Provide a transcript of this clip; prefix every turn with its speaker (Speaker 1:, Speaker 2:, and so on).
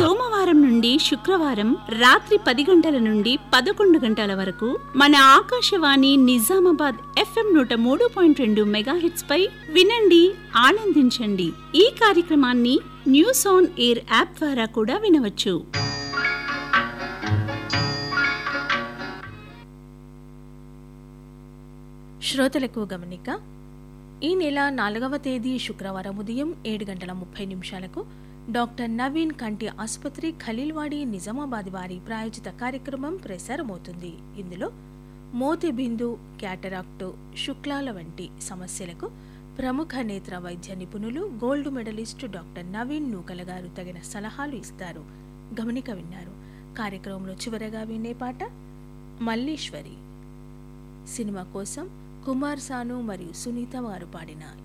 Speaker 1: సోమవారం నుండి శుక్రవారం రాత్రి పది గంటల నుండి పదకొండు గంటల వరకు మన ఆకాశవాణి నిజామాబాద్ ఎఫ్ఎం నూట మూడు పాయింట్ రెండు మెగాహెట్స్ పై వినండి ఆనందించండి ఈ కార్యక్రమాన్ని న్యూస్ ఆన్ ఎయిర్ యాప్ ద్వారా కూడా వినవచ్చు
Speaker 2: శ్రోతలకు గమనిక ఈ నెల నాలుగవ తేదీ శుక్రవారం ఉదయం ఏడు గంటల ముప్పై నిమిషాలకు డాక్టర్ నవీన్ కంటి ఆసుపత్రి ఖలీల్వాడి నిజామాబాద్ వారి ప్రాయోజిత కార్యక్రమం ప్రసారమవుతుంది ఇందులో మోతిబిందు క్యాటరాక్టు శుక్లాల వంటి సమస్యలకు ప్రముఖ నేత్ర వైద్య నిపుణులు gold medallist doctor Naveen Nukala garu తగిన సలహాలు ఇస్తారు గమనిక విన్నారు కార్యక్రమంలో చివరగా వినే పాట మల్లీశ్వరి సినిమా కోసం కుమార్ సాను మరియు సునీత వారు పాడిన